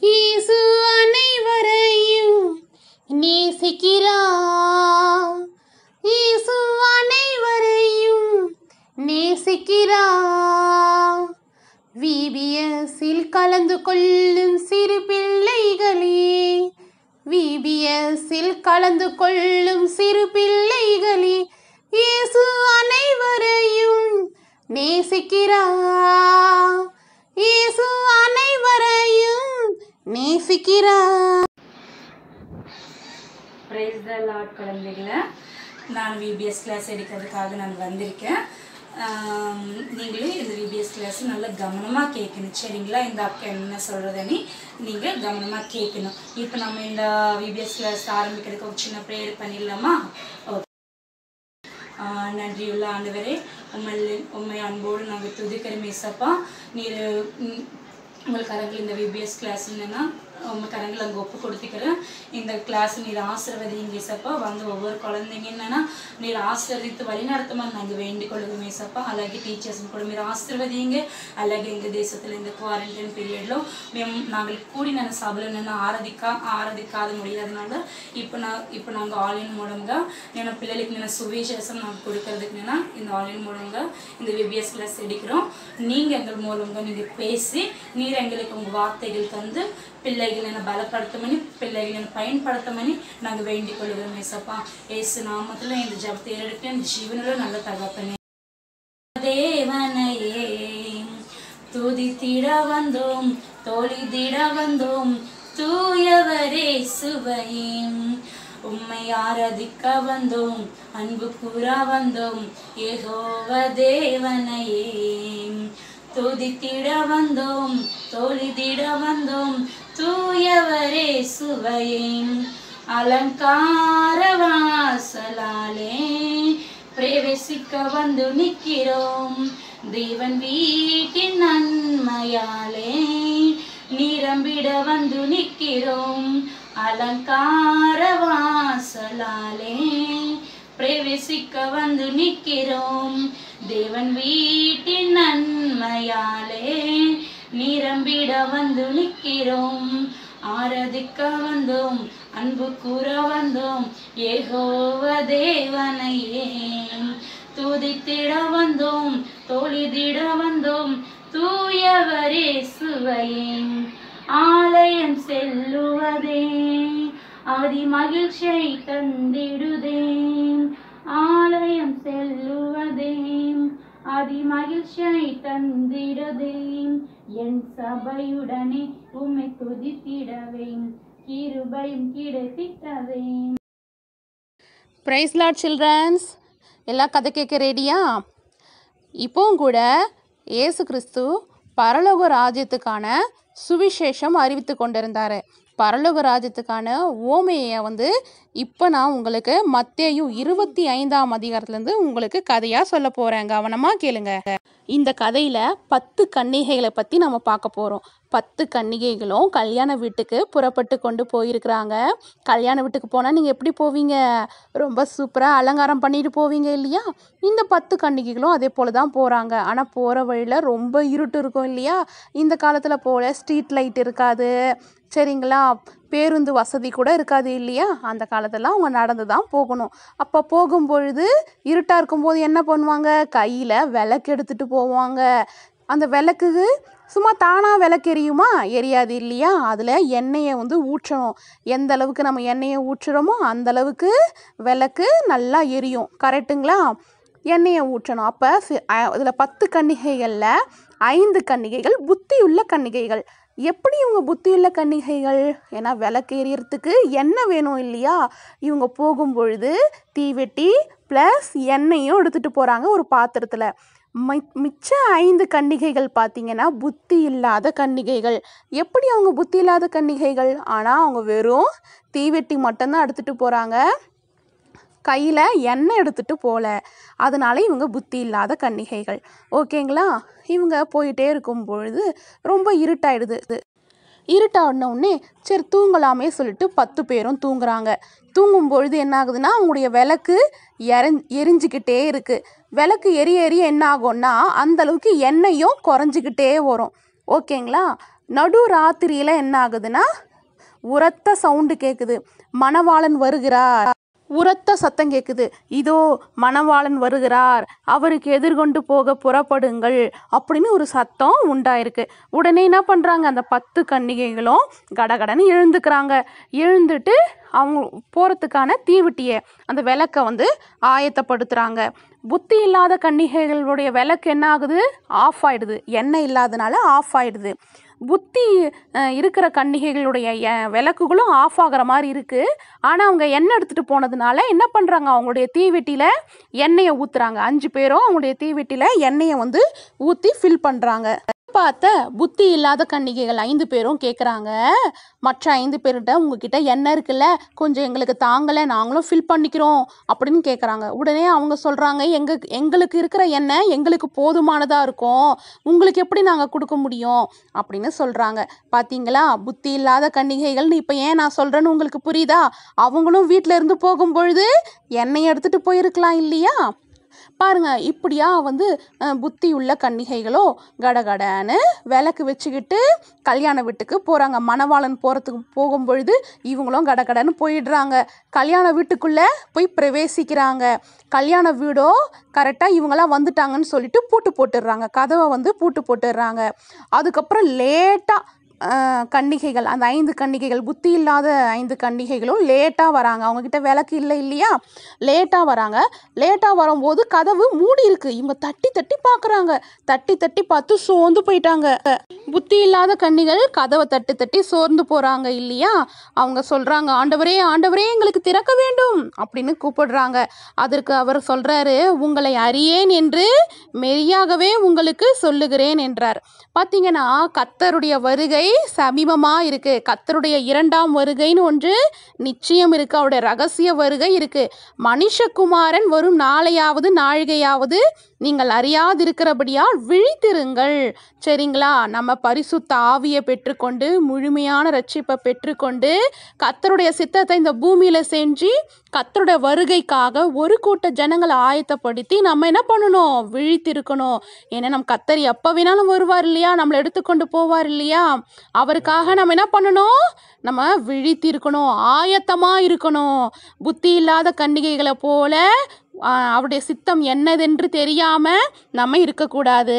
இயேசு அனைவரையும் நேசிக்கிறார் இயேசு அனைவரையும் நேசிக்கிறார் விபிஎஸ்ஸில் கலந்து கொள்ளும் சிறு பிள்ளைகளே விபிஎஸ்ஸில் கலந்து கொள்ளும் சிறு பிள்ளைகளே இயேசு அனைவரையும் நேசிக்கிறார் இயேசு அனைவரையும் நேசிக்கிறார் பிரைஸ் த லார்ட் குழந்தைகளை நான் விபிஎஸ் கிளாஸ் எடுக்கிறதுக்காக நான் வந்திருக்கேன் ஆம், நீங்களும் இந்த விபிஎஸ் கிளாஸ் நல்லா கவனமாக கேட்கணும் சரிங்களா இந்த அக்கா என்ன சொல்கிறதுன்னு நீங்கள் கவனமாக கேட்கணும் இப்போ நம்ம இந்த விபிஎஸ் கிளாஸ் ஆரம்பிக்கிறதுக்கு ஒரு சின்ன ப்ரேயர் பண்ணிடலாமா ஓகே ஆஹ் நன்றியுள்ள ஆண்டவரே உண்மை உண்மை அன்போடு நாங்கள் துதிக்கிறோம் ஏசப்பா நீர் ம், உங்கள் கரங்கள் இந்த விபிஎஸ் கிளாஸ் என்னன்னா உங்கள் கரங்கள் அங்கே ஒப்பு கொடுத்துக்கிறேன் இந்த கிளாஸ் நீர் ஆசிர்வதிங்க ஏசப்பா வந்து ஒவ்வொரு குழந்தைங்க என்னன்னா நீர் ஆசிர்வதித்து வழிநடத்துமா நாங்கள் வேண்டிக் கொள்ளுவோம் ஏசப்பா అలాగే டீச்சர்ஸும் கூட మీరు ఆశీర్వదీయంగా అలాగే எங்க தேசத்தில் இந்த குவாரண்டைன் பீரியட்లో మేము நாங்கள் கூடி நான் సభలో నేను ఆరాధిక ఆరాధికాద முடியாதனால இப்போ நான் இப்போ நாங்கள் ஆன்லைன் மூலంగా నేను పిల్లలకి నేను சுவிசேஷம் நான் கொடுக்கறதுக்கு నేను இந்த ஆன்லைன் மூலంగా இந்த விபிஎஸ் கிளாஸ் எடுக்கிறோம் நீங்கள் எங்கள் மூலంగా நீங்கள் பேசி நீர் எங்களுக்கு உங்கள் வார்த்தைகள் தந்து பிள்ளைகளை என்ன பலப்படுத்தமని பிள்ளைகளை என்ன பயன்படுத்தமని நாங்கள் வேண்டிக் கொள்கிறோம் ஏசப்பா ஏசு நாமத்தில் இந்த ஜபத்தை ஏறெடுத்து இந்த ஜீவனில் நல்ல தகப்பனே தேவனையே துதித்திட வந்தோம் தோழித்திட வந்தோம் தூயவரே சுவையும் உம்மை ஆராதிக்க வந்தோம் அன்பு கூற வந்தோம் ஏகோவ தேவனையே துதித்திட வந்தோம் தோழித்திட வந்தோம் தூயவரே சுவையும் அலங்கார வாசலாலே பிரவேசிக்க வந்து நிற்கிறோம் தேவன் வீட்டின் நன்மையாலே நிரம்பிட வந்து நிற்கிறோம் அலங்கார வாசலாலே பிரவேசிக்க வந்து நிற்கிறோம் தேவன் வீட்டின் நன்மையாலே நிரம்பிட வந்து நிற்கிறோம் ஆராதிக்க வந்தோம் அன்பு கூற வந்தோம் ஏகோவ தேவனையே துதித்திட வந்தோம் தொழுதிட வந்தோம் தூயவரே சுவையும் ஆலயம் செல்லுவதே அதி மகிழ்ச்சியை தந்திடுதே ஆலயம் செல்லுவதே அதி மகிழ்ச்சியை தந்திடுதே என் சபையுடனே உம்மை துதித்திடவே கிருபையும் கிடைத்திட்டதே பிரைஸ் லாட் சில்ட்ரன்ஸ் எல்லாம் கதை கேட்க ரெடியா இப்போவும் கூட இயேசு கிறிஸ்து பரலோக ராஜ்யத்துக்கான சுவிசேஷம் அறிவித்து கொண்டிருந்தார் பரலோக ராஜ்யத்துக்கான ஓமையை வந்து இப்போ நான் உங்களுக்கு மத்தேயு இருபத்தி ஐந்தாம் அதிகாரத்துலேருந்து உங்களுக்கு கதையாக சொல்ல போகிறேன் கவனமாக கேளுங்க இந்த கதையில் பத்து கன்னிகைகளை பற்றி நம்ம பார்க்க போகிறோம் பத்து கன்னிகைகளும் கல்யாண வீட்டுக்கு புறப்பட்டு கொண்டு போயிருக்கிறாங்க கல்யாண வீட்டுக்கு போனால் நீங்கள் எப்படி போவீங்க ரொம்ப சூப்பராக அலங்காரம் பண்ணிட்டு போவீங்க இல்லையா இந்த பத்து கன்னிகைகளும் அதே போல் தான் போகிறாங்க ஆனால் போகிற வழியில் ரொம்ப இருட்டு இருக்கும் இல்லையா இந்த காலத்தில் போல் ஸ்ட்ரீட் லைட் இருக்காது சரிங்களா பேருந்து வசதி கூட இருக்காது இல்லையா அந்த காலத்தில் அவங்க நடந்து தான் போகணும் அப்போ போகும்பொழுது இருட்டாக இருக்கும்போது என்ன பண்ணுவாங்க கையில் விளக்கு எடுத்துகிட்டு போவாங்க அந்த விளக்குக்கு சும்மா தானாக விளக்கு எரியுமா எரியாது இல்லையா அதில் எண்ணெயை வந்து ஊற்றணும் எந்த அளவுக்கு நம்ம எண்ணெயை ஊற்றுறோமோ அந்த அளவுக்கு விளக்கு நல்லா எரியும் கரெக்டுங்களா எண்ணெயை ஊற்றணும் அப்போ இதில் பத்து கன்னிகைகளில் ஐந்து கன்னிகைகள் புத்தியுள்ள கன்னிகைகள் எப்படி இவங்க புத்தியுள்ள கன்னிகைகள் ஏன்னா விளக்கு எரியறதுக்கு எண்ணெய் வேணும் இல்லையா இவங்க போகும்பொழுது தீவெட்டி ப்ளஸ் எண்ணெயும் எடுத்துகிட்டு போகிறாங்க ஒரு பாத்திரத்தில் மி மிச்ச ஐந்து கன்னிகைகள் பார்த்தீங்கன்னா புத்தி இல்லாத கன்னிகைகள் எப்படி அவங்க புத்தி இல்லாத கன்னிகைகள் ஆனால் அவங்க வெறும் தீவெட்டி மட்டும்தான் எடுத்துகிட்டு போகிறாங்க கையில் எண்ணெய் எடுத்துகிட்டு போகல அதனால இவங்க புத்தி இல்லாத கன்னிகைகள் ஓகேங்களா இவங்க போயிட்டே இருக்கும் பொழுது ரொம்ப இருட்டாயிடுது இருட்டாடின உடனே சரி தூங்கலாமே சொல்லிட்டு பத்து பேரும் தூங்குறாங்க தூங்கும் பொழுது என்ன ஆகுதுன்னா அவங்களுடைய விளக்கு எரிஞ் எரிஞ்சுக்கிட்டே இருக்குது விளக்கு எரிய எரிய என்ன ஆகும்னா அந்த அளவுக்கு எண்ணெயும் குறைஞ்சிக்கிட்டே வரும் ஓகேங்களா நடு ராத்திரியில் என்ன ஆகுதுன்னா உரத்த சவுண்டு கேட்குது மணவாளன் வருகிறார் உரத்த சத்தம் கேட்குது இதோ மணவாளன் வருகிறார் அவருக்கு எதிர்கொண்டு போக புறப்படுங்கள் அப்படின்னு ஒரு சத்தம் உண்டாயிருக்கு உடனே என்ன பண்ணுறாங்க அந்த பத்து கன்னிகைகளும் கடகடன்னு எழுந்துக்கிறாங்க எழுந்துட்டு அவங்க போகிறதுக்கான தீவெட்டியை அந்த விளக்கை வந்து ஆயத்தப்படுத்துகிறாங்க புத்தி இல்லாத கன்னிகைகளுடைய விளக்கு என்ன ஆகுது ஆஃப் ஆயிடுது எண்ணெய் இல்லாதனால ஆஃப் ஆயிடுது புத்தி அஹ், இருக்கிற கன்னிகைகளுடைய எ- விளக்குகளும் ஆஃப் ஆகிற மாதிரி இருக்குது ஆனால் அவங்க எண்ணெய் எடுத்துகிட்டு போனதுனால என்ன பண்ணுறாங்க அவங்களுடைய தீவெட்டியில் எண்ணெயை ஊற்றுறாங்க அஞ்சு பேரும் அவங்களுடைய தீவெட்டியில் எண்ணெயை வந்து ஊற்றி ஃபில் பண்ணுறாங்க பார்த்த புத்தி இல்லாத கன்னிகைகள் ஐந்து பேரும் கேட்குறாங்க மற்ற ஐந்து பேர்கிட்ட உங்ககிட்ட எண்ணெய் இருக்குல்ல கொஞ்சம் எங்களுக்கு தாங்கலை நாங்களும் ஃபில் பண்ணிக்கிறோம் அப்படின்னு கேட்குறாங்க உடனே அவங்க சொல்கிறாங்க எங்க எங்களுக்கு இருக்கிற எண்ணெய் எங்களுக்கு போதுமானதாக இருக்கும் உங்களுக்கு எப்படி நாங்கள் கொடுக்க முடியும் அப்படின்னு சொல்கிறாங்க பார்த்தீங்களா புத்தி இல்லாத கன்னிகைகள்னு இப்போ ஏன் நான் சொல்கிறேன்னு உங்களுக்கு புரியுதா அவங்களும் வீட்டில் இருந்து போகும்பொழுது எண்ணெய் எடுத்துகிட்டு போயிருக்கலாம் இல்லையா பாருங்க இப்படியா வந்து அஹ், புத்தி உள்ள கன்னிகைகளோ கடகடன்னு விளக்கு வச்சுக்கிட்டு கல்யாண வீட்டுக்கு போகிறாங்க மணவாளன் போகிறதுக்கு போகும்பொழுது இவங்களும் கடகடன்னு போயிடுறாங்க கல்யாண வீட்டுக்குள்ளே போய் பிரவேசிக்கிறாங்க கல்யாண வீடோ கரெக்டாக இவங்களாம் வந்துட்டாங்கன்னு சொல்லிட்டு பூட்டு போட்டுடுறாங்க கதவை வந்து பூட்டு போட்டுடுறாங்க அதுக்கப்புறம் லேட்டாக ஆஹ் கன்னிகைகள் அந்த ஐந்து கன்னிகைகள் புத்தி இல்லாத ஐந்து கன்னிகைகளும் லேட்டாக வராங்க அவங்கக்கிட்ட விளக்கு இல்லை இல்லையா லேட்டாக வராங்க லேட்டாக வரும்போது கதவு மூடி இருக்கு இவங்க தட்டி தட்டி பார்க்குறாங்க தட்டி தட்டி பார்த்து சோர்ந்து போயிட்டாங்க புத்தி இல்லாத கன்னிகள் கதவை தட்டி தட்டி சோர்ந்து போகிறாங்க இல்லையா அவங்க சொல்கிறாங்க ஆண்டவரே ஆண்டவரே எங்களுக்கு திறக்க வேண்டும் அப்படின்னு கூப்பிடுறாங்க அதற்கு அவர் சொல்கிறாரு உங்களை அறியேன் என்று மெய்யாகவே உங்களுக்கு சொல்லுகிறேன் என்றார் பார்த்தீங்கன்னா கத்தருடைய வருகை சமீபமாக இருக்கு கத்தருடைய இரண்டாம் வருகைன்னு ஒன்று நிச்சயம் இருக்கு அவருடைய ரகசிய வருகை இருக்கு மனுஷகுமாரன் வரும் நாளையாவது நாழிகையாவது நீங்கள் அறியாதிருக்கிறபடியால் விழித்திருங்கள் சரிங்களா நம்ம பரிசுத்த ஆவியை பெற்றுக்கொண்டு முழுமையான ரட்சிப்பை பெற்றுக்கொண்டு கத்தருடைய சித்தத்தை இந்த பூமியில செஞ்சு கத்தருடைய வருகைக்காக ஒரு கூட்ட ஜனங்களை ஆயத்தப்படுத்தி நம்ம என்ன பண்ணணும் விழித்திருக்கணும் ஏன்னா நம்ம கத்தர் எப்போ வேணாலும் வருவார் இல்லையா நம்மளை எடுத்துக்கொண்டு போவார் இல்லையா அவருக்காக நம்ம என்ன பண்ணணும் நம்ம விழித்திருக்கணும் ஆயத்தமாக இருக்கணும் புத்தி இல்லாத கன்னிகைகளை போல ஆ, அவருடைய சித்தம் என்னதென்று தெரியாமல் நம்ம இருக்கக்கூடாது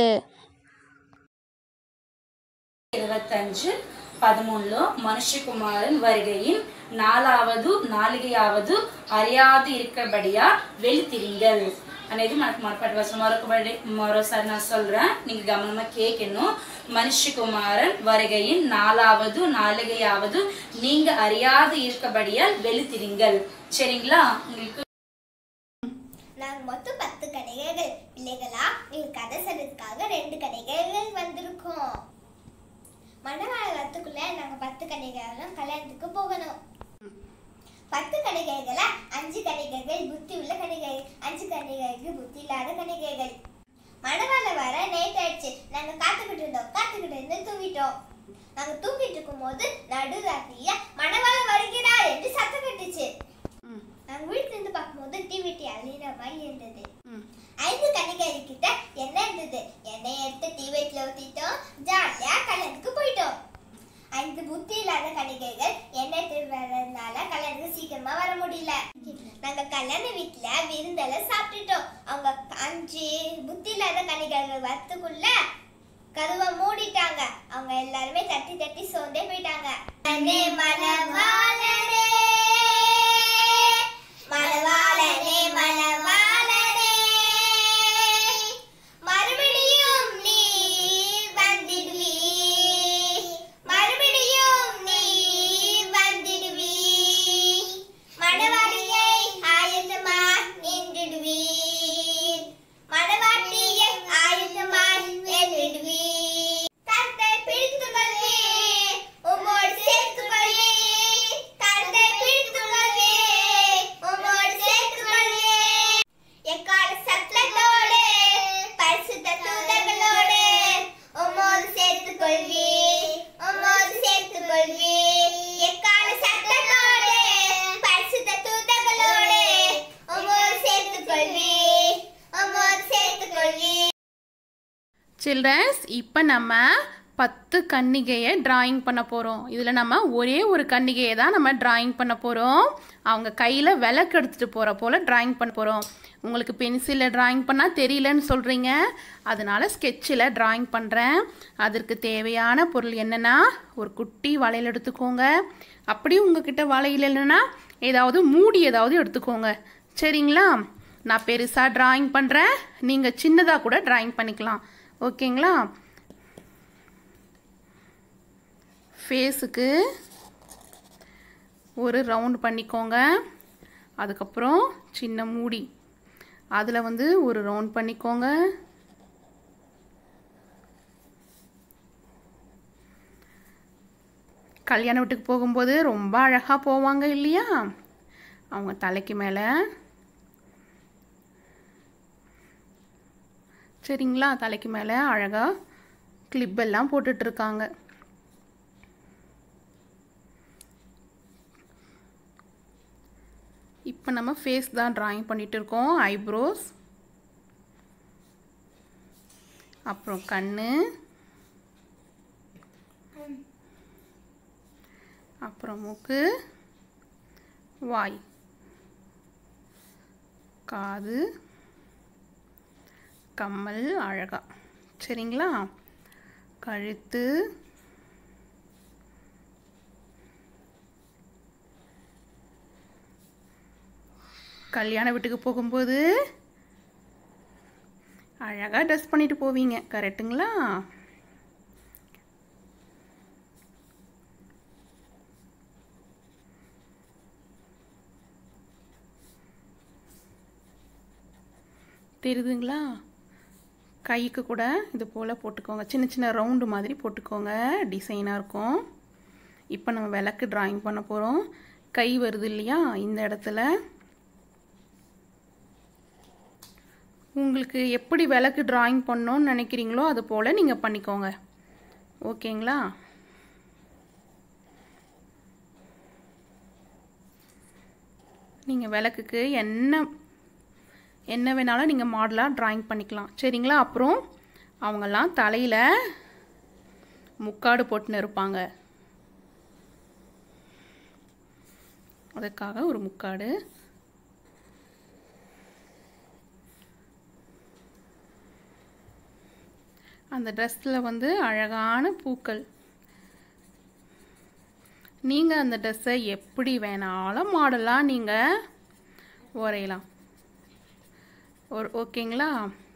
இருபத்தஞ்சு పదమూడులో మనుష్య కుమారుని வருகையின் నాలావదు నాలుగయావదు அறியாது இருக்கபடியா வெளித்திரிங்கள் అనేది మనకు మనపటి వచనం మరొకబడి మరోసారి நான் சொல்றேன் நீங்க கவனமா கேட்கணும் மனுஷ குமாரன் வருகையின் நாலாவது நாலுகையாவது நீங்க அறியாது இருக்கபடியால் வெளித்திரிங்கள் சரிங்களா உங்களுக்கு நாங்கள் மொத்தம் பத்து கடைகள் பிள்ளைகளா நீங்கள் கதை சொல்றதுக்காக ரெண்டு கடைகள் வந்திருக்கோம் மணவாள வரத்துக்குள்ள நாங்கள் பத்து கடைகளும் கல்யாணத்துக்கு போகணும் பத்து கணிகைகளை அஞ்சு கணிகைகள் புத்தி உள்ள கணிகைகள் அஞ்சு கணிகைகள் புத்தி இல்லாத கணிகைகள் மணவாள வர லேட் ஆயிடுச்சு நாங்க காத்துக்கிட்டு இருந்தோம் காத்துக்கிட்டு இருந்து தூங்கிட்டோம் நாங்க தூங்கிட்டு இருக்கும்போது நடுராத்திரிய மணவாள வருகிறார் என்று சத்தம் கட்டுச்சு நாங்க வீட்டுல இருந்து பார்க்கும்போது டிவிட்டி அழிகிற மாதிரி இருந்தது ஐந்து கணிகைகள் கிட்ட என்ன இருந்தது எண்ணெய் எடுத்து டிவிட்டில ஊத்திட்டோம் ஜாலியா கல்யாணத்துக்கு போயிட்டோம் ஐந்து புத்தி இல்லாத கணிகைகள் எண்ணெய் திருவறதுனால கல்யாணத்துக்கு சீக்கிரமா வர முடியல நாங்க கல்யாண வீட்டுல விருந்தெல்லாம் சாப்பிட்டுட்டோம் அவங்க அஞ்சு புத்தி இல்லாத கணிகைகள் வரத்துக்குள்ள கதவை மூடிட்டாங்க அவங்க எல்லாருமே தட்டி தட்டி சோர்ந்தே போயிட்டாங்க அண்ணே மணவாளனே மணவாளனே மணவாளனே மறுபடியும் நீ வந்திடுவீ மறுபடியும் நீ வந்திடுவீ மணவாளியை ஆயத்தமா நின்றுடுவீர் மணவாட்டியை ஆயத்தமாய் நின்றுடுவீர் கருத்தை பிடித்துக் கொள்வீர் உம்மோடு சேர்த்துக் கொள்வீர் கருத்தை பிடித்துக் கொள்வீர் உம்மோடு சேர்த்துக் கொள்வீர் எக்கால சத்தத்தோடு பரிசுத்த தூதர்களோடு உம்மோடு சேர்த்துக் கொள்வீர் உம்மோடு சேர்த்துக் கொள்வீர் எக்கால சத்தத்தோடு பரிசுத்த தூதர்களோடு உம்மோடு சேர்த்துக் கொள்வீர் உம்மோடு சேர்த்துக் கொள்வீர் சில்ட்ரன்ஸ் இப்போ நம்ம பத்து கன்னிகையை டிராயிங் பண்ண போகிறோம் இதில் நம்ம ஒரே ஒரு கன்னிகையை தான் நம்ம டிராயிங் பண்ண போகிறோம் அவங்க கையில் விளக்கு எடுத்துகிட்டு போகிற போல் டிராயிங் பண்ண போகிறோம் உங்களுக்கு பென்சிலில் டிராயிங் பண்ணால் தெரியலன்னு சொல்கிறீங்க அதனால் ஸ்கெட்சில் டிராயிங் பண்ணுறேன் அதற்கு தேவையான பொருள் என்னென்னா ஒரு குட்டி வளையல் எடுத்துக்கோங்க அப்படி உங்ககிட்ட வளையல் இல்லைன்னா ஏதாவது மூடி ஏதாவது எடுத்துக்கோங்க சரிங்களா நான் பெருசாக டிராயிங் பண்ணுறேன் நீங்கள் சின்னதாக கூட டிராயிங் பண்ணிக்கலாம் ஓகேங்களா ஃபேஸுக்கு ஒரு ரவுண்ட் பண்ணிக்கோங்க அதுக்கப்புறம் சின்ன மூடி அதில் வந்து ஒரு ரவுண்ட் பண்ணிக்கோங்க கல்யாண வீட்டுக்கு போகும்போது ரொம்ப அழகாக போவாங்க இல்லையா அவங்க தலைக்கு மேலே சரிங்களா தலைக்கு மேலே அழகாக கிளிப் எல்லாம் போட்டுட்டு இருக்காங்க இப்போ நம்ம ஃபேஸ் தான் டிராயிங் பண்ணிட்டு இருக்கோம் ஐப்ரோஸ் அப்புறம் கண்ணு அப்புறம் மூக்கு வாய் காது கம்மல் அழகா சரிங்களா கழுத்து கல்யாண வீட்டுக்கு போகும்போது அழகாக ட்ரெஸ் பண்ணிட்டு போவீங்க கரெக்டுங்களா தெரியுதுங்களா கைக்கு கூட இது போல் போட்டுக்கோங்க சின்ன சின்ன ரவுண்டு மாதிரி போட்டுக்கோங்க டிசைனாக இருக்கும் இப்போ நம்ம விளக்கு டிராயிங் பண்ண போகிறோம் கை வருது இல்லையா இந்த இடத்துல உங்களுக்கு எப்படி விளக்கு டிராயிங் பண்ணணும்னு நினைக்கிறீங்களோ அது போல் நீங்கள் பண்ணிக்கோங்க ஓகேங்களா நீங்கள் விளக்குக்கு என்ன என்ன வேணாலும் நீங்கள் மாடலாக டிராயிங் பண்ணிக்கலாம் சரிங்களா அப்புறம் அவங்கெல்லாம் தலையில் முக்காடு போட்டுன்னு இருப்பாங்க அதுக்காக ஒரு முக்காடு அந்த ட்ரெஸ்ஸில் வந்து அழகான பூக்கள் நீங்கள் அந்த ட்ரெஸ்ஸை எப்படி வேணாலும் மாடலாக நீங்கள் வரையலாம் ஒரு ஓகேங்களா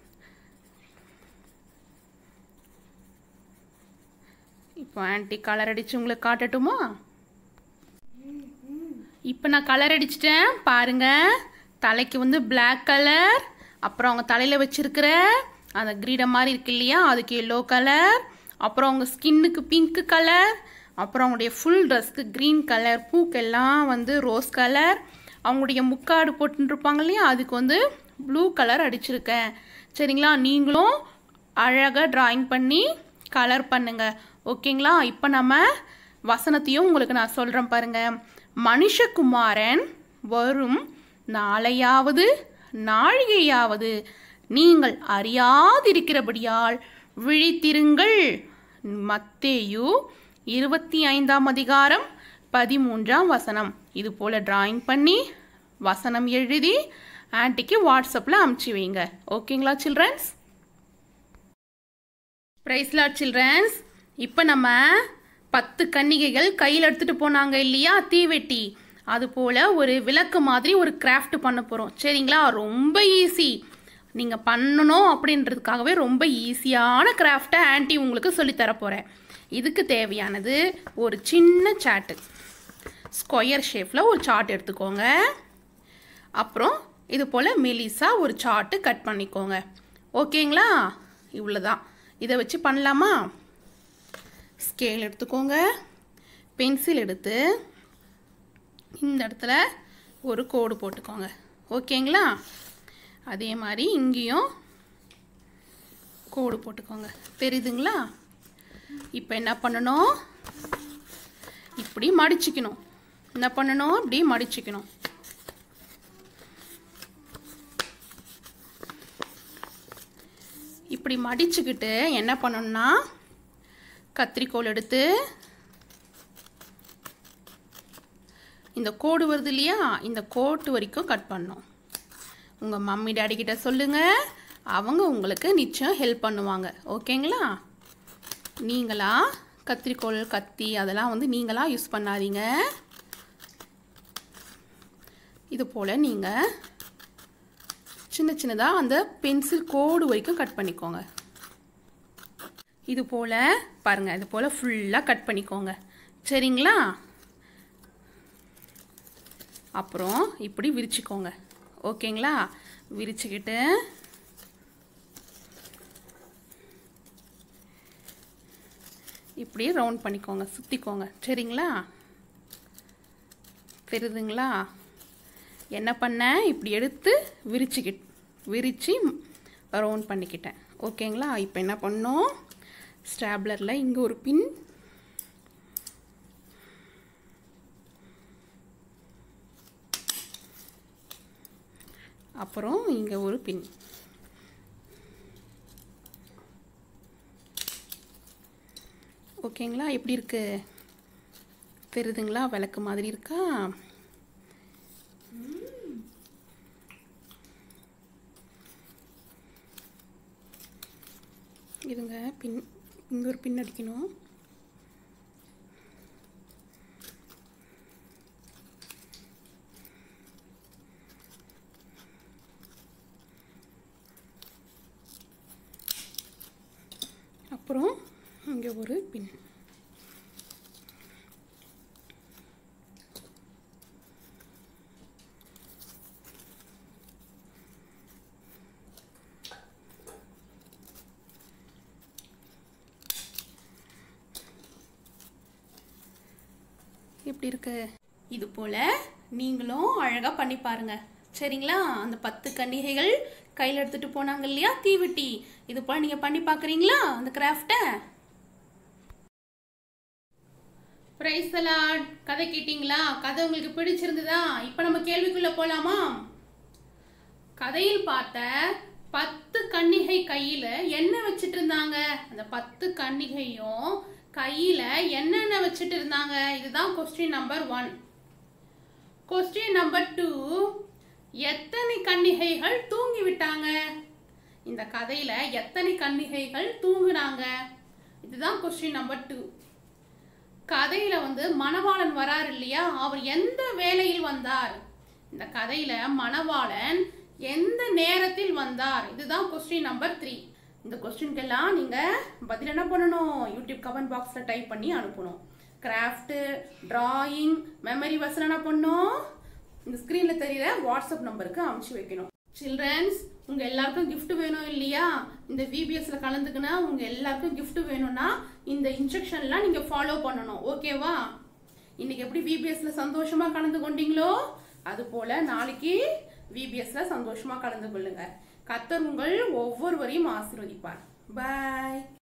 இப்போ ஆன்ட்டி கலர் அடித்து உங்களுக்கு காட்டட்டுமா இப்போ நான் கலர் அடிச்சிட்டேன் பாருங்க தலைக்கு வந்து Black கலர் அப்புறம் அவங்க தலையில் வச்சிருக்கிற அந்த கிரீடம் மாதிரி இருக்கு இல்லையா அதுக்கு எல்லோ கலர் அப்புறம் அவங்க ஸ்கின்னுக்கு பிங்க் கலர் அப்புறம் அவங்களுடைய ஃபுல் ட்ரெஸ்க்கு க்ரீன் கலர் பூக்கெல்லாம் வந்து ரோஸ் கலர் அவங்களுடைய முக்காடு போட்டுருப்பாங்க இல்லையா அதுக்கு வந்து ப்ளூ கலர் அடிச்சிருக்கேன் சரிங்களா நீங்களும் அழகாக டிராயிங் பண்ணி கலர் பண்ணுங்க ஓகேங்களா இப்போ நம்ம வசனத்தையும் உங்களுக்கு நான் சொல்கிறேன் பாருங்க மனுஷகுமாரன் வரும் நாளையாவது நாழிகையாவது நீங்கள் அறியாதிருக்கிறபடியால் விழித்திருங்கள் மத்தேயு இருபத்தி ஐந்தாம் அதிகாரம் பதிமூன்றாம் வசனம் இது போல் டிராயிங் பண்ணி வசனம் எழுதி ஆன்ட்டிக்கு வாட்ஸ்அப்பில் அமுச்சு வைங்க ஓகேங்களா சில்ட்ரன்ஸ் பிரைஸ்லாட் சில்ட்ரன்ஸ் இப்போ நம்ம பத்து கன்னிகைகள் கையில் எடுத்துகிட்டு போனாங்க இல்லையா தீவெட்டி அது போல் ஒரு விளக்கு மாதிரி ஒரு கிராஃப்ட் பண்ண போகிறோம் சரிங்களா ரொம்ப ஈஸி நீங்கள் பண்ணணும் அப்படின்றதுக்காகவே ரொம்ப ஈஸியான கிராஃப்டை ஆன்ட்டி உங்களுக்கு சொல்லித்தர போகிறேன் இதுக்கு தேவையானது ஒரு சின்ன சாட்டு ஸ்கொயர் ஷேப்பில் ஒரு சார்ட் எடுத்துக்கோங்க அப்புறம் இது போல் மெலிசா ஒரு சார்ட்டு கட் பண்ணிக்கோங்க ஓகேங்களா இவ்வளோதான் இதை வச்சு பண்ணலாமா ஸ்கேல் எடுத்துக்கோங்க பென்சில் எடுத்து இந்த இடத்துல ஒரு கோடு போட்டுக்கோங்க ஓகேங்களா அதே மாதிரி இங்கேயும் கோடு போட்டுக்கோங்க தெரியுதுங்களா இப்போ என்ன பண்ணணும் இப்படி மடிச்சுக்கணும் என்ன பண்ணணும் இப்படி மடிச்சுக்கணும் இப்படி மடிச்சுக்கிட்டு என்ன பண்ணணும்னா கத்திரிக்கோல் எடுத்து இந்த கோடு வருது இல்லையா இந்த கோட்டு வரைக்கும் கட் பண்ணணும் உங்கள் மம்மி டாடி கிட்ட சொல்லுங்கள் அவங்க உங்களுக்கு நிச்சயம் ஹெல்ப் பண்ணுவாங்க ஓகேங்களா நீங்களா கத்திரிக்கோல் கத்தி அதெல்லாம் வந்து நீங்களா யூஸ் பண்ணாதீங்க இது போல் நீங்கள் சின்ன சின்னதாக அந்த பென்சில் கோடு வரைக்கும் கட் பண்ணிக்கோங்க இது போல் பாருங்கள் இது போல் ஃபுல்லாக கட் பண்ணிக்கோங்க சரிங்களா அப்புறம் இப்படி விரிச்சுக்கோங்க ஓகேங்களா விரிச்சுக்கிட்டு இப்படி ரவுண்ட் பண்ணிக்கோங்க சுற்றிக்கோங்க சரிங்களா தெரியுதுங்களா என்ன பண்ணேன் இப்படி எடுத்து விரிச்சுக்கிட் விரித்து ரவுண்ட் பண்ணிக்கிட்டேன் ஓகேங்களா இப்போ என்ன பண்ணோம் ஸ்டாப்லரில் இங்கே ஒரு பின் அப்புறம் இங்கே ஒரு பின் ஓகேங்களா எப்படி இருக்கு தெரியுதுங்களா விளக்கு மாதிரி இருக்கா இதுங்க பின் இங்கே ஒரு பின் அடிக்கணும் அப்புறம் இங்கே ஒரு பின் எப்படி இருக்கு இது போல நீங்களும் அழகா பண்ணி பாருங்க சரிங்களா அந்த பத்து கன்னிகைகள் கையில் எடுத்துட்டு போனாங்க இல்லையா தீவெட்டி இது போல நீங்க பண்ணி பார்க்கறீங்களா அந்த கிராஃப்டை பிரைஸ் அலாட் கதை கேட்டிங்களா கதை உங்களுக்கு பிடிச்சிருந்ததா இப்போ நம்ம கேள்விக்குள்ள போலாமா கதையில் பார்த்த பத்து கன்னிகை கையில என்ன வச்சுட்டு இருந்தாங்க அந்த பத்து கன்னிகையும் கையில என்னென்ன வச்சுட்டு இருந்தாங்க இதுதான் question number one question number two எத்தனை கன்னிகைகள் தூங்கி விட்டாங்க இந்த கதையில எத்தனை கன்னிகைகள் தூங்குனாங்க இதுதான் கொஸ்டின் நம்பர் டூ கதையில வந்து மணவாளன் வரார் இல்லையா அவர் எந்த வேளையில் வந்தார் இந்த கதையில மணவாளன் எந்த நேரத்தில் வந்தார் இதுதான் கொஸ்டின் நம்பர் த்ரீ இந்த கொஸ்டின்க்கெல்லாம் நீங்க பதில் என்ன பண்ணணும் யூடியூப் கமெண்ட் பாக்ஸ்ல டைப் பண்ணி அனுப்பணும் கிராஃப்ட் டிராயிங் மெமரி வசனம் என்ன பண்ணணும் இந்த ஸ்க்ரீன்ல தெரியுற வாட்ஸ்அப் நம்பருக்கு அனுப்பிச்சு வைக்கணும் சில்ட்ரன்ஸ் உங்க எல்லாருக்கும் gift வேணும் இல்லையா இந்த விபிஎஸ்ல கலந்துக்குனா உங்க எல்லாருக்கும் gift வேணும்னா இந்த இன்ஸ்ட்ரக்ஷன்லாம் நீங்க ஃபாலோ பண்ணணும் ஓகேவா இன்னைக்கு எப்படி விபிஎஸ்ல சந்தோஷமா கலந்து கொண்டீங்களோ அது போல நாளைக்கு விபிஎஸ்ல சந்தோஷமா கலந்து கொள்ளுங்க கத்தர் உங்கள் ஒவ்வொருவரையும் ஆசீர்வதிப்பார் பாய்